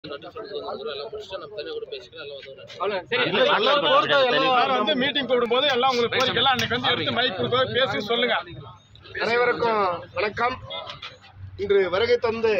எல்லாரும் வந்து மீட்டிங் கூடும்போது எல்லாம் உங்களுக்கு கோரிக்கை எல்லாம் அன்னைக்கு வந்து எடுத்து மைக் கொடுத்து பேசி சொல்லுங்க அனைவருக்கும் வணக்கம் இன்று வருகை தந்து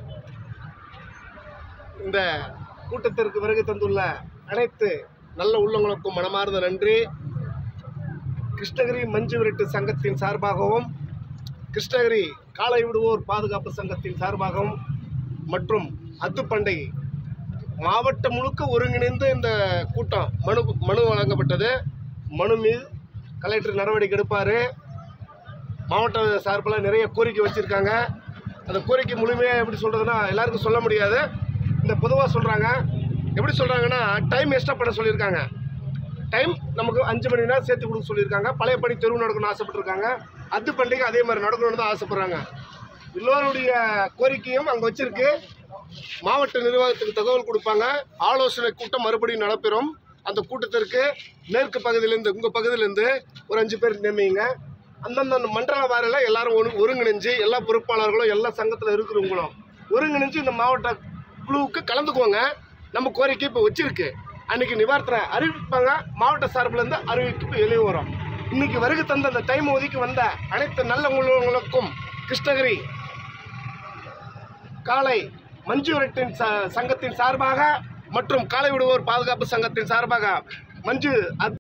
இந்த கூட்டத்திற்கு வருகை தந்துள்ள அனைத்து நல்ல உள்ளங்களுக்கும் மனமார்ந்த நன்றி கிருஷ்ணகிரி மஞ்சு விரட்டு சங்கத்தின் சார்பாகவும் கிருஷ்ணகிரி காலை விடுவோர் பாதுகாப்பு சங்கத்தின் சார்பாகவும் மற்றும் அத்துப்பண்டை மாவட்டம் முழுக்க ஒருங்கிணைந்து இந்த கூட்டம் மனு மனு வழங்கப்பட்டது மனு மீது கலெக்டர் நடவடிக்கை எடுப்பார் மாவட்ட சார்பில் நிறைய கோரிக்கை வச்சுருக்காங்க அந்த கோரிக்கை முழுமையாக எப்படி சொல்கிறதுனா எல்லாருக்கும் சொல்ல முடியாது இந்த பொதுவாக சொல்கிறாங்க எப்படி சொல்கிறாங்கன்னா டைம் எக்ஸ்ட்ரா பண்ண சொல்லியிருக்காங்க டைம் நமக்கு அஞ்சு மணி நேரம் சேர்த்து கொடுக்க சொல்லியிருக்காங்க பழைய பணி தெருவு நடக்கணும்னு ஆசைப்பட்டிருக்காங்க அது பண்டிகை அதே மாதிரி நடக்கணும்னு தான் ஆசைப்படுறாங்க எல்லோருடைய கோரிக்கையும் அங்கே வச்சிருக்கு மாவட்ட நிர்வாகத்துக்கு தகவல் கொடுப்பாங்க ஆலோசனை கூட்டம் மறுபடியும் நடப்பெறும் அந்த கூட்டத்திற்கு மேற்கு பகுதியிலேருந்து உங்கள் பகுதியிலேருந்து ஒரு அஞ்சு பேர் நியமிங்க அந்தந்த மண்டல வாரியில் எல்லாரும் ஒரு ஒருங்கிணைஞ்சு எல்லா பொறுப்பாளர்களும் எல்லா சங்கத்தில் இருக்கிறவங்களும் ஒருங்கிணைஞ்சு இந்த மாவட்ட குழுவுக்கு கலந்துக்குவாங்க நம்ம கோரிக்கை இப்போ வச்சிருக்கு அன்னைக்கு நிவாரணத்தை அறிவிப்பாங்க மாவட்ட சார்பிலேருந்து அறிவிப்பு வெளியே வரும் இன்னைக்கு வருகை தந்த அந்த டைம் ஒதுக்கி வந்த அனைத்து நல்ல உள்ளவங்களுக்கும் கிருஷ்ணகிரி காலை மஞ்சு விரட்டின் ச சங்கத்தின் சார்பாக மற்றும் காலை விடுவோர் பாதுகாப்பு சங்கத்தின் சார்பாக மஞ்சு அத்-